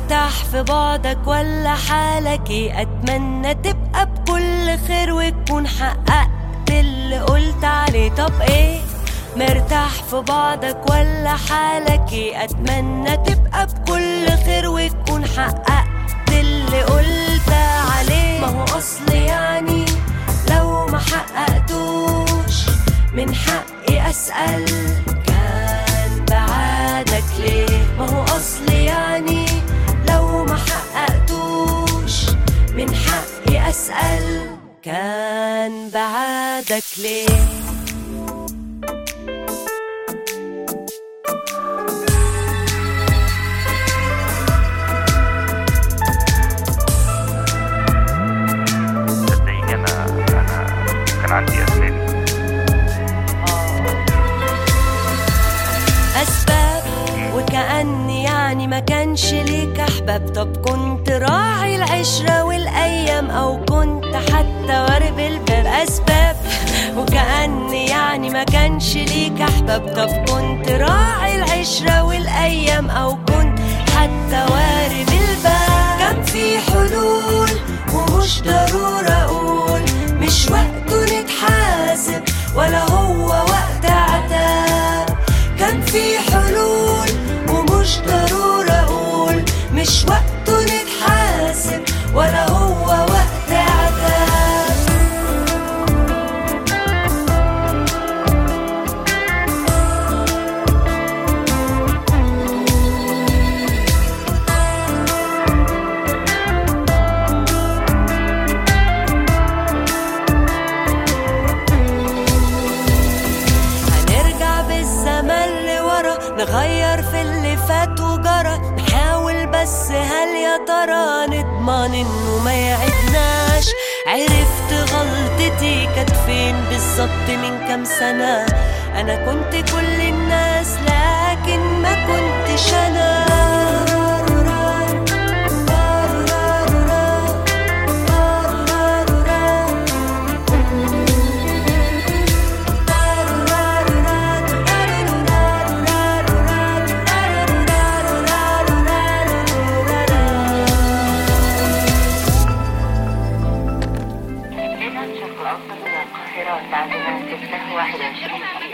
مرتاح في بعدك ولا حالك ايه اتمنى تبقى بكل خير وتكون حققت اللي قلت عليه طب ايه مرتاح في بعدك ولا حالك ايه اتمنى تبقى بكل خير وتكون حققت اللي قلت عليه ما هو اصل يعني لو ما حققتوش من حقي اسال كان بعادك ليه ما هو اصل يعني لو ما حققتوش من حقي اسال كان بعادك ليه صدقيني انا انا كان عندي اسئله أسباب وكأني يعني ما كانش ليك أحباب طب كنت راعي العشرة والأيام أو كنت حتى وارب الباب أسباب وكأني يعني ما كانش ليك أحباب طب كنت راعي العشرة والأيام أو كنت حتى وارب الباب كان في حلول ومش ضرورة أقول مش وقته نتحاسب ولا هو وقت عتاب كان في حلول ومش ضرورة أقول مش وقته نتحاسب ولا هو وقت عتاب هنرجع بالزمن لورا نغير في اللي فات وجرى نحاول بس هل يا ترى نضمن انه ما يعدناش عرفت غلطتي كانت فين بالظبط من كام سنة انا كنت كل الناس لكن ما كنتش انا إذا شرق الأوسط من القاهرة الساعة 6 21